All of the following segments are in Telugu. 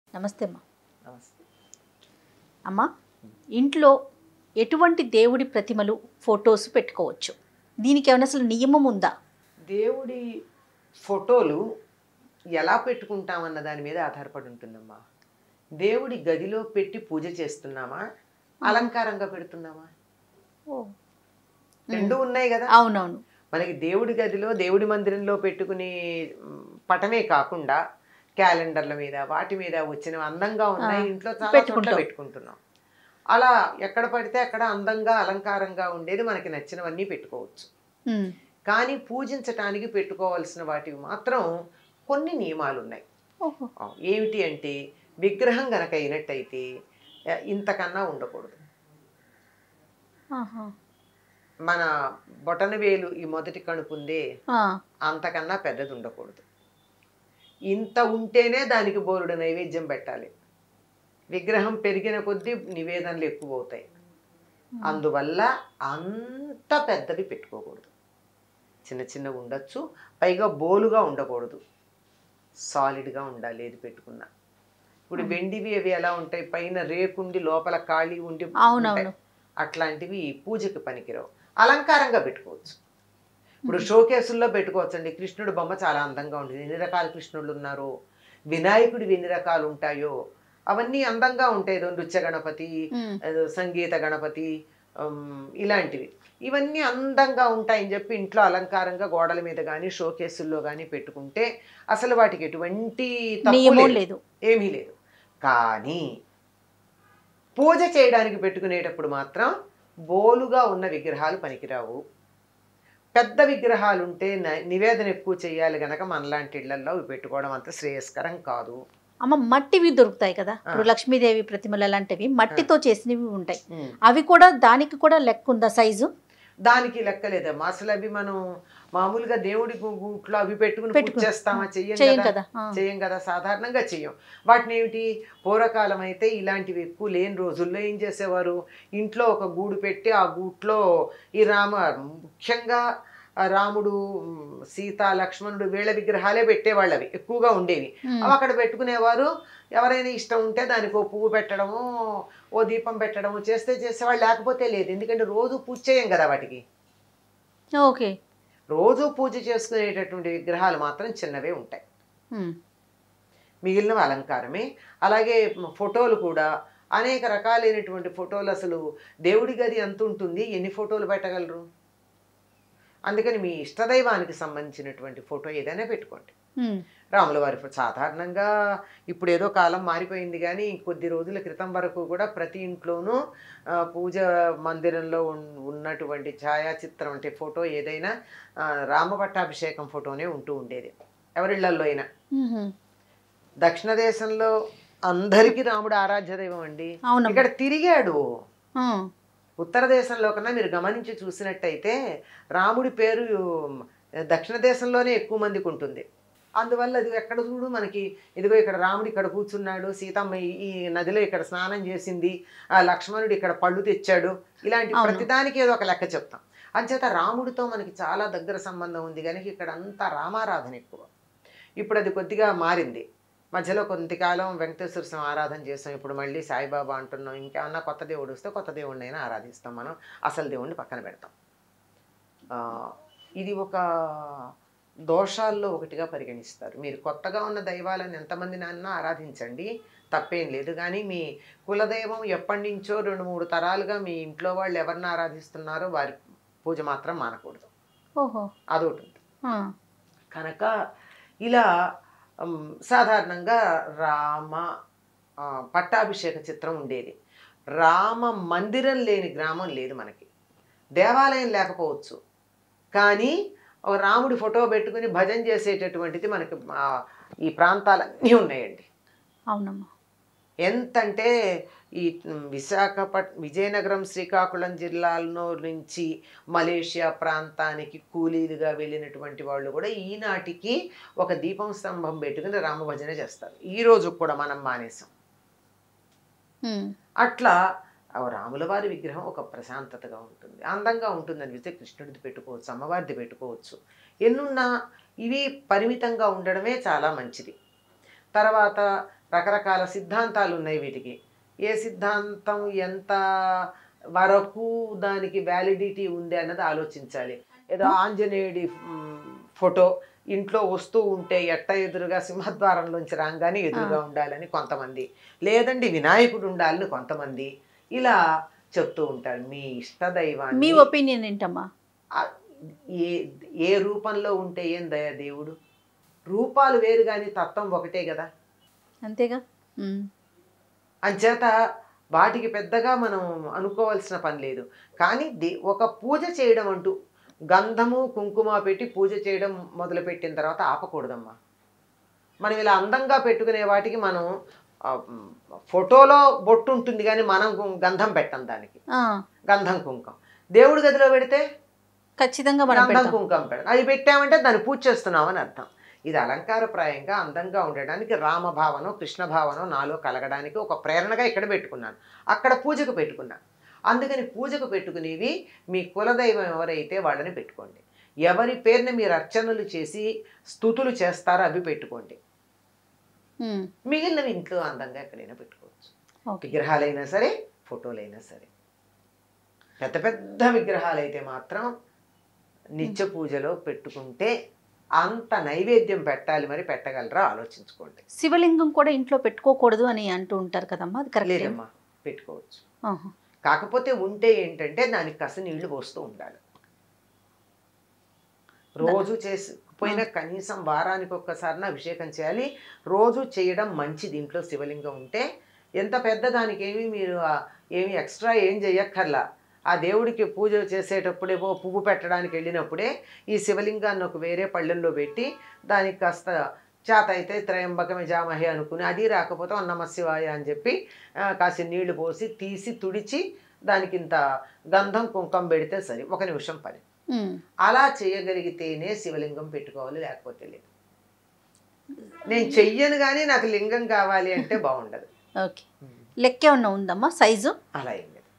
నమస్తే అమ్మా నమస్తే అమ్మా ఇంట్లో ఎటువంటి దేవుడి ప్రతిమలు ఫొటోస్ పెట్టుకోవచ్చు దీనికి ఏమైనా అసలు నియమం ఉందా దేవుడి ఫోటోలు ఎలా పెట్టుకుంటామన్న దాని మీద ఆధారపడి ఉంటుందమ్మా దేవుడి గదిలో పెట్టి పూజ చేస్తున్నామా అలంకారంగా పెడుతున్నామా రెండు ఉన్నాయి కదా అవునవును మనకి దేవుడి గదిలో దేవుడి మందిరంలో పెట్టుకునే మ్, పటమే కాకుండా క్యాలెండర్ల మీద వాటి మీద వచ్చిన అందంగా ఉన్నాయి ఆ, ఇంట్లో చాలా చోట్ల పెట్టుకుంటాం. పెట్టుకుంటున్నాం అలా ఎక్కడ పడితే అక్కడ అందంగా అలంకారంగా ఉండేది మనకి నచ్చినవన్నీ పెట్టుకోవచ్చు ఉమ్. కానీ పూజించటానికి పెట్టుకోవాల్సిన వాటివి మాత్రం కొన్ని నియమాలు ఉన్నాయి ఓహో ఆ, ఏమిటి అంటే విగ్రహం గనక అయినట్టయితే ఆ, ఇంతకన్నా ఉండకూడదు ఆహా. మన బొటన వేలు ఈ మొదటి కణుపు ఉందే ఆ. అంతకన్నా పెద్దది ఉండకూడదు ఇంత ఉంటేనే దానికి బోరుడు నైవేద్యం పెట్టాలి విగ్రహం పెరిగిన కొద్దీ నివేదనలు ఎక్కువ అవుతాయి అందువల్ల అంత పెద్దవి పెట్టుకోకూడదు చిన్న చిన్నవి ఉండొచ్చు పైగా బోలుగా ఉండకూడదు సాలిడ్గా ఉండాలి ఏది పెట్టుకున్నా ఇప్పుడు వెండివి అవి ఎలా ఉంటాయి పైన రేకుండి లోపల ఖాళీ ఉండి అవునవును. ఉంటాయి. అట్లాంటివి పూజకి పనికిరావు అలంకారంగా పెట్టుకోవచ్చు ఇప్పుడు షోకేసుల్లో పెట్టుకోవచ్చండి కృష్ణుడు బొమ్మ చాలా అందంగా ఉంటుంది ఎన్ని రకాల కృష్ణుడు ఉన్నారు వినాయకుడివి ఎన్ని రకాలు ఉంటాయో అవన్నీ అందంగా ఉంటాయి ఏదో నృత్య గణపతి ఉమ్. ఏదో సంగీత గణపతి ఉమ్, ఇలాంటివి ఇవన్నీ అందంగా ఉంటాయని చెప్పి ఇంట్లో అలంకారంగా గోడల మీద కానీ షోకేసుల్లో కానీ పెట్టుకుంటే అసలు వాటికి ఎటువంటి తప్పు నియమం లేదు. లేదు ఏమీ లేదు కానీ పూజ చేయడానికి పెట్టుకునేటప్పుడు మాత్రం బోలుగా ఉన్న విగ్రహాలు పనికిరావు పెద్ద విగ్రహాలు ఉంటే న- నివేదన ఎక్కువ చేయాలి గనక మనలాంటి ఇళ్లలో అవి పెట్టుకోవడం అంత శ్రేయస్కరం కాదు అమ్మ మట్టివి దొరుకుతాయి కదా ఇప్పుడు లక్ష్మీదేవి ప్రతిమలు అలాంటివి మట్టితో చేసినవి ఉంటాయి అవి కూడా దానికి కూడా లెక్క ఉందా సైజు దానికి లెక్కలేదమ్మా అసలు అవి మనం మామూలుగా దేవుడి గు- గుట్లో అవి పెట్టుకుని పూజ పెట్టుకుని. చేస్తామా చెయ్యం చేయం కదా కదా ఆ. చేయం కదా సాధారణంగా చెయ్యం వాటిని ఏమిటి పూర్వకాలం అయితే ఇలాంటివి ఎక్కువ లేని రోజుల్లో ఏం చేసేవారు ఇంట్లో ఒక గూడు పెట్టి ఆ గూట్లో ఈ రామ ముఖ్యంగా ఆ రాముడు ఉమ్, సీత లక్ష్మణుడు వీళ్ళ విగ్రహాలే పెట్టేవాళ్ళు అవి ఎక్కువగా ఉండేవి ఉమ్. అవి అక్కడ పెట్టుకునేవారు ఎవరైనా ఇష్టం ఉంటే దానికి ఓ పువ్వు పెట్టడము ఓ దీపం పెట్టడము చేస్తే చేసేవాళ్ళు లేకపోతే లేదు ఎందుకంటే రోజు పూజ చేయం కదా వాటికి ఓకే రోజు పూజ చేసుకునేటటువంటి విగ్రహాలు మాత్రం చిన్నవే ఉంటాయి ఉమ్. మిగిలినవి అలంకారమే అలాగే ఫోటోలు కూడా అనేక రకాలైనటువంటి ఫోటోలు అసలు దేవుడి గది ఎంత ఉంటుంది ఎన్ని ఫోటోలు పెట్టగలరు అందుకని మీ ఇష్టదైవానికి సంబంధించినటువంటి ఫోటో ఏదైనా పెట్టుకోండి ఉమ్. రాముల వారి ఫో- సాధారణంగా ఇప్పుడు ఏదో కాలం మారిపోయింది కానీ కొద్ది రోజుల క్రితం వరకు కూడా ప్రతి ఇంట్లోనూ ఆ, పూజ మందిరంలో ఉన్- ఉన్నటువంటి ఛాయాచిత్రం అంటే ఫోటో ఏదైనా ఆ, రామ పట్టాభిషేకం ఫోటోనే ఉంటూ ఉండేది ఎవరిళ్లల్లో అయినా ఉహుం. దక్షిణ దేశంలో అందరికీ రాముడు ఆరాధ్య దైవం అండి అవునమ్మా. ఇక్కడ తిరిగాడు ఉమ్. ఉత్తర దేశంలో కన్నా మీరు గమనించి చూసినట్టయితే రాముడి పేరు దక్షిణ దేశంలోనే ఎక్కువ మందికి ఉంటుంది అందువల్ల అది ఎక్కడ చూడు మనకి ఇదిగో ఇక్కడ రాముడు ఇక్కడ కూర్చున్నాడు సీతమ్మ ఈ- ఈ నదిలో ఇక్కడ స్నానం చేసింది ఆ లక్ష్మణుడు ఇక్కడ పళ్ళు తెచ్చాడు ఇలాంటి అవును. ప్రతిదానికి ఏదో ఒక లెక్క చెప్తాం అంచేత రాముడితో మనకి చాలా దగ్గర సంబంధం ఉంది కనుక ఇక్కడ అంతా రామారాధన ఎక్కువ ఇప్పుడు అది కొద్దిగా మారింది మధ్యలో కొంతకాలం వెంకటేశ్వర స్వామి ఆరాధన చేస్తాం ఇప్పుడు మళ్ళీ సాయిబాబా అంటున్నాం ఇంకేమన్నా కొత్త దేవుడు వస్తే కొత్త దేవుడిని అయినా ఆరాధిస్తాం మనం అసలు దేవుడిని పక్కన పెడతాం ఆ, ఇది ఒక దోషాల్లో ఒకటిగా పరిగణిస్తారు మీరు కొత్తగా ఉన్న దైవాలను ఎంతమంది నాన్న ఆరాధించండి తప్పేం లేదు కానీ మీ కులదైవం ఎప్పటి నుంచో రెండు మూడు తరాలుగా మీ ఇంట్లో వాళ్ళు ఎవరిని ఆరాధిస్తున్నారో వారి పూజ మాత్రం మానకూడదు ఓహో అదొకటి ఉంది ఆ. కనుక ఇలా ఉమ్, సాధారణంగా రామ ఆ, పట్టాభిషేక చిత్రం ఉండేది రామ మందిరం లేని గ్రామం లేదు మనకి దేవాలయం లేకపోవచ్చు కానీ ఒక రాముడి ఫోటో పెట్టుకుని భజన చేసేటటువంటిది మనకి ఆ, ఈ ప్రాంతాలన్నీ ఉన్నాయండి అవునమ్మా ఎంతంటే ఈ విశాఖపట్ విజయనగరం శ్రీకాకుళం జిల్లాలో నుంచి మలేషియా ప్రాంతానికి కూలీలుగా వెళ్ళినటువంటి వాళ్ళు కూడా ఈనాటికి ఒక దీపం స్తంభం పెట్టుకుని రామభజన చేస్తారు ఈ రోజు కూడా మనం మానేసాం ఉమ్. అట్లా ఆ రాముల వారి విగ్రహం ఒక ప్రశాంతతగా ఉంటుంది అందంగా ఉంటుంది అనిపిస్తే కృష్ణుడిది పెట్టుకోవచ్చు అమ్మవారిది పెట్టుకోవచ్చు ఎన్నున్నా ఇవి పరిమితంగా ఉండడమే చాలా మంచిది తర్వాత రకరకాల సిద్ధాంతాలు ఉన్నాయి వీటికి ఏ సిద్ధాంతం ఎంత వరకు దానికి వ్యాలిడిటీ ఉంది అన్నది ఆలోచించాలి ఏదో ఆంజనేయుడి మ్, ఫోటో ఇంట్లో వస్తూ ఉంటే ఎట్ట ఎదురుగా సింహద్వారంలోంచి రాగానే ఎదురుగా ఉండాలని కొంతమంది లేదండి వినాయకుడు ఉండాలని కొంతమంది ఇలా చెప్తూ ఉంటారు మీ మీ ఇష్టదైవాన్ని ఒపీనియన్ ఏంటమ్మా ఆ ఏ ఏ రూపంలో ఉంటే ఏం దయ దేవుడు రూపాలు వేరు కానీ తత్వం ఒకటే కదా అంతేగా ఉమ్. అంచేత వాటికి పెద్దగా మనం అనుకోవాల్సిన పని లేదు కానీ దే ఒక పూజ చేయడం అంటూ గంధము కుంకుమ పెట్టి పూజ చేయడం మొదలుపెట్టిన తర్వాత ఆపకూడదమ్మా మనం ఇలా అందంగా పెట్టుకునే వాటికి మనం ఆ, మ్, ఫోటోలో బొట్టు ఉంటుంది కానీ మనం గు- గంధం పెట్టం దానికి ఆ, గంధం కుంకం దేవుడి గదిలో పెడితే ఖచ్చితంగా మనం గంధం పెడతాం కుంకం పెడతాం అది పెట్టామంటే దాన్ని పూజ చేస్తున్నామని అర్థం ఇది అలంకారప్రాయంగా అందంగా ఉండడానికి రామభావనం కృష్ణ భావనం నాలో కలగడానికి ఒక ప్రేరణగా ఇక్కడ పెట్టుకున్నాను అక్కడ పూజకు పెట్టుకున్నాను అందుకని పూజకు పెట్టుకునేవి మీ కులదైవం ఎవరైతే వాళ్ళని పెట్టుకోండి ఎవరి పేరుని మీరు అర్చనలు చేసి స్థుతులు చేస్తారో అవి పెట్టుకోండి ఉమ్. మిగిలినవి ఇంట్లో అందంగా ఎక్కడైనా పెట్టుకోవచ్చు ఓకే విగ్రహాలైనా సరే ఫోటోలైనా సరే పెద్ద పెద్ద విగ్రహాలు అయితే మాత్రం నిత్య పూజలో పెట్టుకుంటే అంత నైవేద్యం పెట్టాలి మరి పెట్టగలరా ఆలోచించుకోండి శివలింగం కూడా ఇంట్లో పెట్టుకోకూడదు అని అంటూ ఉంటారు కదమ్మా అది కరెక్ట్ లేదమ్మా పెట్టుకోవచ్చు కాకపోతే ఉంటే ఏంటంటే దానికి కసి నీళ్లు పోస్తూ ఉండాలి రోజు చేసి పోయిన కనీసం వారానికి ఒక్కసారిన అభిషేకం చేయాలి రోజు చేయడం మంచిది ఇంట్లో శివలింగం ఉంటే ఎంత పెద్ద దానికి ఏమి మీరు ఆ, ఏమి ఎక్స్ట్రా ఏం చేయక్కర్లా ఆ దేవుడికి పూజ చేసేటప్పుడే ఓ పువ్వు పెట్టడానికి వెళ్ళినప్పుడే ఈ శివలింగాన్ని ఒక వేరే పళ్ళెల్లో పెట్టి దానికి కాస్త చేత అయితే త్రయంబకమే జామహే అనుకుని అది రాకపోతే ఓ నమ శివాయ అని చెప్పి ఆ, కాసి నీళ్లు పోసి తీసి తుడిచి దానికి ఇంత గంధం కుంకం పెడితే సరి ఒక నిమిషం పని అలా చేయగలిగితేనే శివలింగం పెట్టుకోవాలి లేకపోతే లేదు నేను చెయ్యను కానీ నాకు లింగం కావాలి అంటే బాగుండదు ఓకే లెక్క ఏమన్నా ఉందమ్మా సైజు అలా ఏం లేదు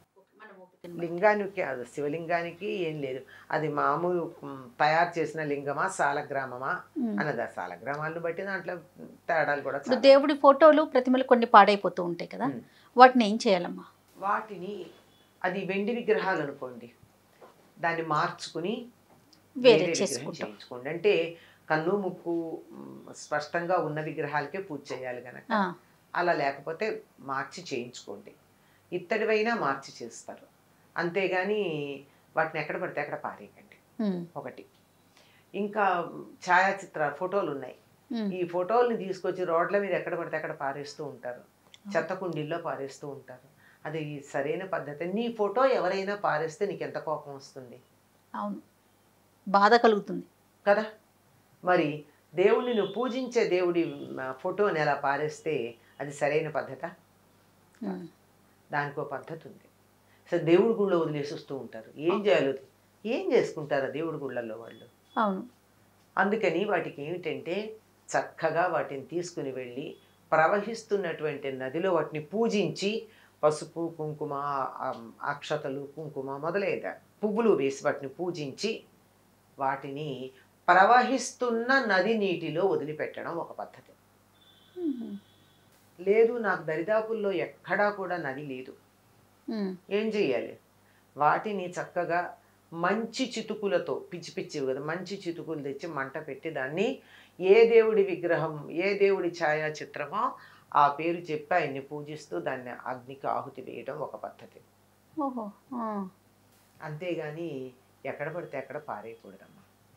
లింగానికి అది శివలింగానికి ఏం లేదు అది మామూలు మ్, తయారు చేసిన లింగమా సాలగ్రామమా ఉమ్. అన్నది ఆ సాలగ్రామాలను బట్టి దాంట్లో తేడాలు కూడా ఇప్పుడు చాలా. దేవుడి ఫోటోలు ప్రతిమలు కొన్ని పాడైపోతూ ఉంటాయి కదా ఉమ్. వాటిని ఏం చేయాలమ్మా వాటిని అది వెండి విగ్రహాలు అనుకోండి దాన్ని మార్చుకుని వేరే విగ్రహం చేసుకుంటాం చేయించుకోండి అంటే కన్ను ముక్కు మ్, స్పష్టంగా ఉన్న విగ్రహాలకే పూజ చేయాలి కనుక ఆ, అలా లేకపోతే మార్చి చేయించుకోండి ఇత్తడివైనా మార్చి చేస్తారు అంతేగాని వాటిని ఎక్కడ పడితే అక్కడ పారేయకండి ఉమ్, ఒకటి ఇంకా ఛాయాచిత్ర ఫోటోలు ఉన్నాయి ఉమ్, ఈ ఫోటోల్ని తీసుకొచ్చి రోడ్ల మీద ఎక్కడ పడితే అక్కడ పారేస్తూ ఉంటారు చెత్త కుండీల్లో పారేస్తూ ఉంటారు అది సరైన పద్ధతి నీ ఫోటో ఎవరైనా పారేస్తే నీకు ఎంత కోపం వస్తుంది అవును బాధ కలుగుతుంది కదా మరి దేవుణ్ణి నువ్వు పూజించే దేవుడి మ, ఫోటోని ఎలా పారేస్తే అది సరైన పద్ధత ఉమ్, దానికి ఒక పద్ధతి ఉంది సో దేవుడి గుళ్ళో వదిలేసి వస్తూ ఉంటారు ఏం చేయాలి ఏం చేసుకుంటారు ఆ దేవుడి గుళ్ళల్లో వాళ్ళు అవును అందుకని వాటికి ఏమిటంటే చక్కగా వాటిని తీసుకుని వెళ్ళి ప్రవహిస్తున్నటువంటి నదిలో వాటిని పూజించి పసుపు కుంకుమ ఆ, అక్షతలు కుంకుమ మొదలైన పువ్వులు వేసి వాటిని పూజించి వాటిని ప్రవహిస్తున్న నది నీటిలో వదిలిపెట్టడం ఒక పద్ధతి ఉమ్, లేదు నాకు దరిదాపుల్లో ఎక్కడా కూడా నది లేదు ఉమ్, ఏం చెయ్యాలి వాటిని చక్కగా మంచి చితుకులతో పిచ్చి పిచ్చివి కదా మంచి చితుకులు తెచ్చి మంట పెట్టి దాన్ని ఏ దేవుడి విగ్రహం ఏ దేవుడి ఛాయాచిత్రమో ఆ పేరు చెప్పి ఆయన్ని పూజిస్తూ దాన్ని అగ్నికి ఆహుతి వేయడం ఒక పద్ధతి ఓహో ఆ. అంతేగాని ఎక్కడ పడితే అక్కడ పారేయకూడదమ్మా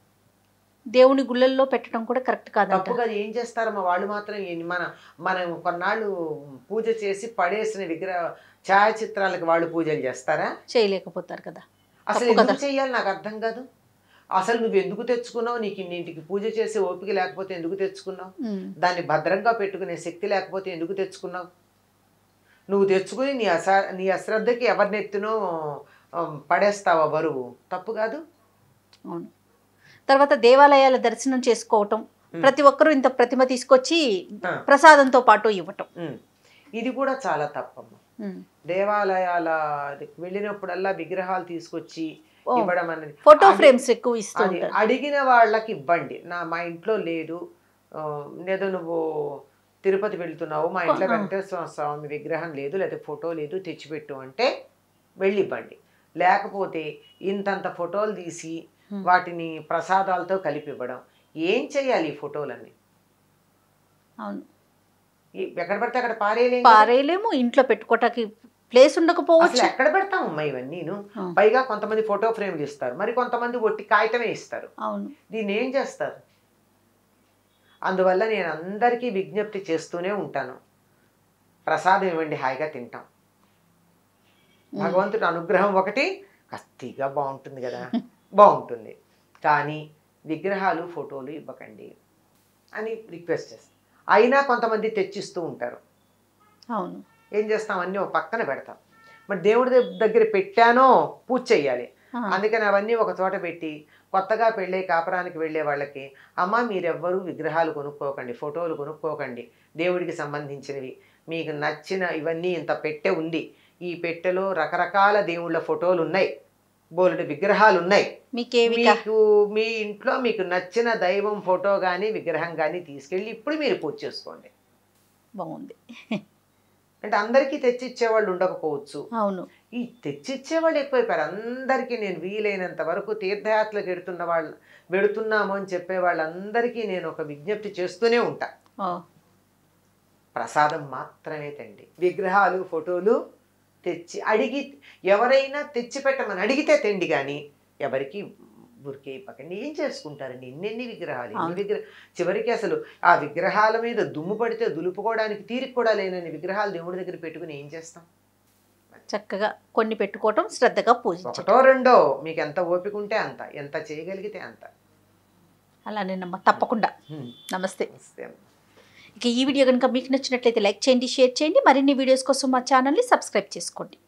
దేవుని గుళ్ళల్లో పెట్టడం కూడా కరెక్ట్ కాదంట తప్పుగా ఏం చేస్తారమ్మా వాళ్ళు మాత్రం ఏంటి మన మనం కొన్నాళ్ళు పూజ చేసి పడేసిన విగ్రహ ఛాయాచిత్రాలకు వాళ్ళు పూజలు చేస్తారా చేయలేకపోతారు కదా అసలు తప్పు ఎందుకు చెయ్యాలి నాకు అర్థం కాదు అసలు నువ్వు ఎందుకు తెచ్చుకున్నావు నీకు ఇన్నింటికి పూజ చేసే ఓపిక లేకపోతే ఎందుకు తెచ్చుకున్నావు ఉమ్, దాన్ని భద్రంగా పెట్టుకునే శక్తి లేకపోతే ఎందుకు తెచ్చుకున్నావు నువ్వు తెచ్చుకుని నీ అస నీ అశ్రద్ధకి ఎవరినెత్తునో ఆ, పడేస్తావా బరువు తప్పు కాదు అవును తర్వాత దేవాలయాల దర్శనం చేసుకోవటం ఉమ్. ప్రతి ఒక్కరూ ఇంత ప్రతిమ తీసుకొచ్చి ఆ. ప్రసాదంతో పాటు ఇవ్వటం ఉమ్. ఇది కూడా చాలా తప్పమ్మా ఉమ్. దేవాలయాల వెళ్ళినప్పుడల్లా విగ్రహాలు తీసుకొచ్చి ఓ, ఇవ్వడం అనేది ఫోటో అది- ఫ్రేమ్స్ ఎక్కువ ఇస్తూ అది ఉంటారు అడిగిన వాళ్ళకి ఇవ్వండి నా మా ఇంట్లో లేదు ఆ, ఏదో నువ్వు తిరుపతి వెళ్తున్నావు మా ఇంట్లో ఆ. వెంకటేశ్వర స్వామి విగ్రహం లేదు లేదా ఫోటో లేదు తెచ్చిపెట్టు అంటే వెళ్ళి ఇవ్వండి లేకపోతే ఇంతంత ఫోటోలు తీసి Hmm. వాటిని ప్రసాదాలతో కలిపి ఇవ్వడం ఏం చేయాలి ఈ ఫోటోలన్నీ అవును ఈ- ఎక్కడ పడితే అక్కడ పారేయలేం కదా. పారేయలేము ఇంట్లో పెట్టుకోవటానికి ప్లేస్ అసలు ఉండకపోవచ్చు ఎక్కడ పెడతాం అమ్మా ఇవన్నీను ఆ. పైగా కొంతమంది ఫోటో ఫ్రేమ్లు ఇస్తారు మరి కొంతమంది ఒట్టి కాగితమే ఇస్తారు అవును దీన్ని ఏం చేస్తారు అందువల్ల నేను అందరికీ విజ్ఞప్తి చేస్తూనే ఉంటాను ప్రసాదం ఇవ్వండి హాయిగా తింటాం భగవంతుడి అనుగ్రహం ఒకటి కత్తిగా బాగుంటుంది కదా బాగుంటుంది కానీ విగ్రహాలు ఫోటోలు ఇవ్వకండి అని రిక్వెస్ట్ చేస్తాం అయినా కొంతమంది తెచ్చిస్తూ ఉంటారు అవును ఏం చేస్తాం అన్నీ ఒక పక్కన పెడతాం మరి దేవుడి దగ్- దగ్గర పెట్టానో పూజ చెయ్యాలి ఆ, అందుకని అవన్నీ ఒక చోట పెట్టి కొత్తగా పెళ్ళే కాపురానికి వెళ్ళే వాళ్ళకి అమ్మ మీరెవ్వరూ విగ్రహాలు కొనుక్కోకండి ఫోటోలు కొనుక్కోకండి దేవుడికి సంబంధించినవి మీకు నచ్చిన ఇవన్నీ ఇంత పెట్టె ఉంది ఈ పెట్టెలో రకరకాల దేవుళ్ళ ఫోటోలు ఉన్నాయి బోలెడు విగ్రహాలు ఉన్నాయి మీకేవి కా- మీకు మీ ఇంట్లో మీకు నచ్చిన దైవం ఫోటో కానీ విగ్రహం కానీ తీసుకెళ్ళి ఇప్పుడు మీరు పూజ చేసుకోండి బాగుంది అంటే అందరికీ తెచ్చిచ్చేవాళ్ళు ఉండకపోవచ్చు అవును ఈ తెచ్చిచ్చేవాళ్ళు ఎక్కువైపోయారు అందరికీ నేను వీలైనంత వరకు తీర్థయాత్రలకు ఎడుతున్న వాళ్ళు వెడుతున్నాము అని చెప్పే వాళ్ళందరికీ నేను ఒక విజ్ఞప్తి చేస్తూనే ఉంటా ఓ, ప్రసాదం మాత్రమే తండి విగ్రహాలు ఫోటోలు తెచ్చి అడిగి ఎవరైనా తెచ్చి పెట్టమని అడిగితే తెండి కానీ ఎవరికి ఊరికే ఇవ్వకండి ఏం చేసుకుంటారండి ఎన్నెన్ని విగ్రహాలు ఎన్ని అవును. విగ్రహ చివరికి అసలు ఆ విగ్రహాల మీద దుమ్ము పడితే దులుపుకోవడానికి తీరిక కూడా లేనని విగ్రహాలు దేవుడి దగ్గర పెట్టుకుని ఏం చేస్తాం చక్కగా కొన్ని పెట్టుకోవటం శ్రద్ధగా పూజించటం ఒకటో రెండో మీకు ఎంత ఓపిక ఉంటే అంత ఎంత చేయగలిగితే అంత అలానేనమ్మా తప్పకుండా హ్మ్. నమస్తే నమస్తే అమ్మ. ఇక ఈ వీడియో కనుక మీకు నచ్చినట్లయితే లైక్ చేయండి షేర్ చేయండి మరిన్ని వీడియోస్ కోసం మా ఛానల్ని సబ్స్క్రైబ్ చేసుకోండి